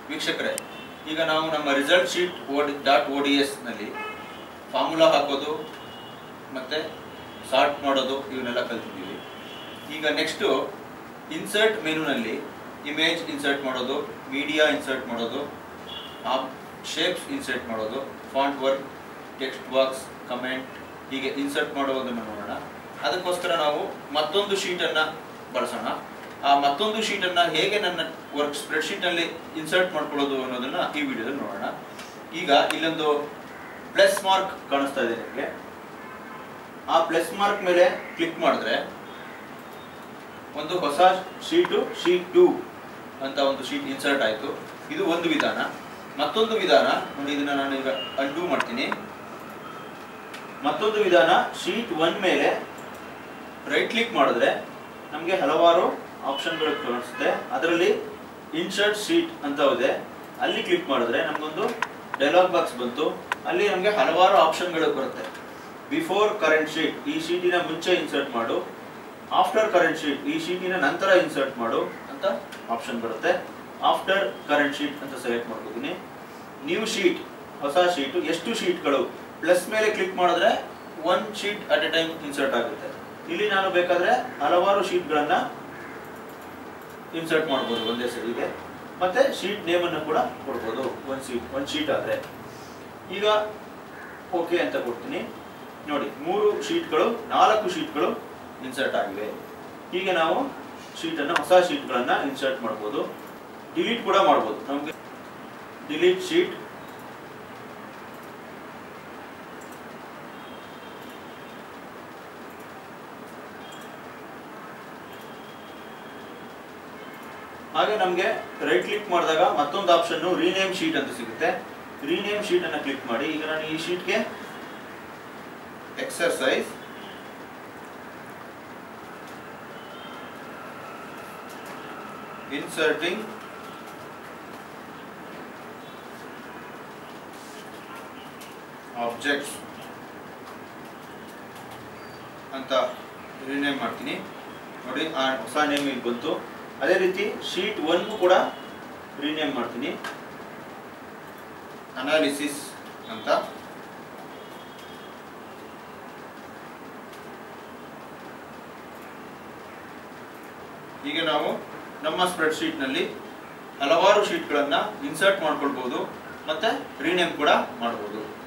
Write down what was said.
ವೀಕ್ಷಕರೇ ಈಗ ನಾವು ನಮ್ಮ ರಿಸಲ್ಟ್ ಶೀಟ್ ಓಡಿ ಡಾಟ್ ಓ ಡಿ ಎಸ್ನಲ್ಲಿ ಫಾರ್ಮುಲಾ ಹಾಕೋದು ಮತ್ತು ಸಾರ್ಟ್ ಮಾಡೋದು ಇವನ್ನೆಲ್ಲ ಕಲ್ತಿದ್ದೀವಿ ಈಗ ನೆಕ್ಸ್ಟು ಇನ್ಸರ್ಟ್ ಮೆನುನಲ್ಲಿ ಇಮೇಜ್ ಇನ್ಸರ್ಟ್ ಮಾಡೋದು ಮೀಡಿಯಾ ಇನ್ಸರ್ಟ್ ಮಾಡೋದು ಶೇಪ್ಸ್ ಇನ್ಸರ್ಟ್ ಮಾಡೋದು fontwork text box comment ಹೀಗೆ ಇನ್ಸರ್ಟ್ ಮಾಡುವುದನ್ನು ನೋಡೋಣ ಅದಕ್ಕೋಸ್ಕರ ನಾವು ಮತ್ತೊಂದು ಶೀಟನ್ನು ಬಳಸೋಣ ಆ ಮತ್ತೊಂದು ಶೀಟನ್ನು ಹೇಗೆ ನನ್ನ ವರ್ಕ್ ಸ್ಪ್ರೆಡ್ಶೀಟ್ನಲ್ಲಿ ಇನ್ಸರ್ಟ್ ಮಾಡ್ಕೊಳ್ಳೋದು ಅನ್ನೋದನ್ನು ಈ ವಿಡಿಯೋದಲ್ಲಿ ನೋಡೋಣ ಈಗ ಇಲ್ಲೊಂದು ಪ್ಲಸ್ ಮಾರ್ಕ್ ಕಾಣಿಸ್ತಾ ಇದೆ ನಿಮಗೆ ಆ ಪ್ಲಸ್ ಮಾರ್ಕ್ ಮೇಲೆ ಕ್ಲಿಕ್ ಮಾಡಿದ್ರೆ ಒಂದು ಹೊಸ ಶೀಟು ಶೀಟ್ ಟೂ ಅಂತ ಒಂದು ಶೀಟ್ ಇನ್ಸರ್ಟ್ ಆಯಿತು ಇದು ಒಂದು ವಿಧಾನ ಮತ್ತೊಂದು ವಿಧಾನ ನೋಡಿ ಇದನ್ನ ನಾನು ಈಗ ಅಂಡೂ ಮಾಡ್ತೀನಿ ಮತ್ತೊಂದು ವಿಧಾನ ಶೀಟ್ ಒನ್ ಮೇಲೆ ರೈಟ್ ಕ್ಲಿಕ್ ಮಾಡಿದ್ರೆ ನಮಗೆ ಹಲವಾರು ಆಪ್ಷನ್ಗಳು ಕಾಣಿಸುತ್ತೆ ಅದರಲ್ಲಿ ಇನ್ಸರ್ಟ್ ಶೀಟ್ ಅಂತ ಇದೆ ಅಲ್ಲಿ ಕ್ಲಿಕ್ ಮಾಡಿದ್ರೆ ನಮಗೊಂದು ಡೈಲಾಗ್ ಬಾಕ್ಸ್ ಬಂತು ಅಲ್ಲಿ ನಮಗೆ ಹಲವಾರು ಆಪ್ಷನ್ಗಳು ಬರುತ್ತೆ ಬಿಫೋರ್ ಕರೆಂಟ್ ಶೀಟ್ ಈ ಶೀಟಿನ ಮುಂಚೆ ಇನ್ಸರ್ಟ್ ಮಾಡು ಆಫ್ಟರ್ ಕರೆಂಟ್ ಶೀಟ್ ಈ ಶೀಟಿನ ನಂತರ ಇನ್ಸರ್ಟ್ ಮಾಡು ಅಂತ ಆಪ್ಷನ್ ಬರುತ್ತೆ ಆಫ್ಟರ್ ಕರೆಂಟ್ ಶೀಟ್ ಅಂತ ಸೆಲೆಕ್ಟ್ ಮಾಡ್ಕೋತೀನಿ ನ್ಯೂ ಶೀಟ್ ಹೊಸ ಶೀಟು ಎಷ್ಟು ಶೀಟ್ಗಳು ಪ್ಲಸ್ ಮೇಲೆ ಕ್ಲಿಕ್ ಮಾಡಿದ್ರೆ one sheet at a time insert ಆಗುತ್ತೆ ಇಲ್ಲಿ ನಾನು ಬೇಕಾದ್ರೆ ಹಲವಾರು ಶೀಟ್ಗಳನ್ನ ಇನ್ಸರ್ಟ್ ಮಾಡ್ಬೋದು ಒಂದೇ ಸರಿಗೆ ಮತ್ತೆ ಶೀಟ್ ನೇಮನ್ನು ಕೂಡ ಕೊಡ್ಬೋದು ಒಂದು ಶೀಟ್ ಒಂದು ಶೀಟ್ ಆದರೆ ಈಗ ಓಕೆ ಅಂತ ಕೊಡ್ತೀನಿ ನೋಡಿ ಮೂರು ಶೀಟ್ಗಳು ನಾಲ್ಕು ಶೀಟ್ಗಳು ಇನ್ಸರ್ಟ್ ಆಗಿವೆ ಹೀಗೆ ನಾವು ಶೀಟನ್ನು ಹೊಸ ಶೀಟ್ಗಳನ್ನು ಇನ್ಸರ್ಟ್ ಮಾಡ್ಬೋದು ಡಿಲೀಟ್ ಕೂಡ ಮಾಡ್ಬೋದು ನಮಗೆ ಡಿಲೀಟ್ ಶೀಟ್ ಹಾಗೆ ನಮಗೆ ರೈಟ್ ಕ್ಲಿಕ್ ಮಾಡಿದಾಗ ಮತ್ತೊಂದು ಆಪ್ಷನ್ ರೀನೇಮ್ ಶೀಟ್ ಅಂತ ಸಿಗುತ್ತೆ ರೀನೇಮ್ ಶೀಟ್ ಅನ್ನು ಕ್ಲಿಕ್ ಮಾಡಿ ಈಗ ನಾನು ಈ ಶೀಟ್ಗೆ ಎಕ್ಸರ್ಸೈಸ್ ಇನ್ಸರ್ಟಿಂಗ್ ಆಬ್ಜೆಕ್ಟ್ಸ್ ಅಂತ ರೀನೇಮ್ ಮಾಡ್ತೀನಿ ನೋಡಿ ಆ ಹೊಸ ನೇಮ್ ಇಲ್ಲಿ ಬಂತು ಅದೇ ರೀತಿ ಶೀಟ್ ಒನ್ಗೂ ಕೂಡ ರೀನೇಮ್ ಮಾಡ್ತೀನಿ ಅನಾಲಿಸಿಸ್ ಅಂತ ಹೀಗೆ ನಾವು ನಮ್ಮ ಸ್ಪ್ರೆಡ್ ಶೀಟ್ನಲ್ಲಿ ಹಲವಾರು ಶೀಟ್ಗಳನ್ನು ಇನ್ಸರ್ಟ್ ಮಾಡ್ಕೊಳ್ಬೋದು ಮತ್ತೆ ರೀನೇಮ್ ಕೂಡ ಮಾಡ್ಬೋದು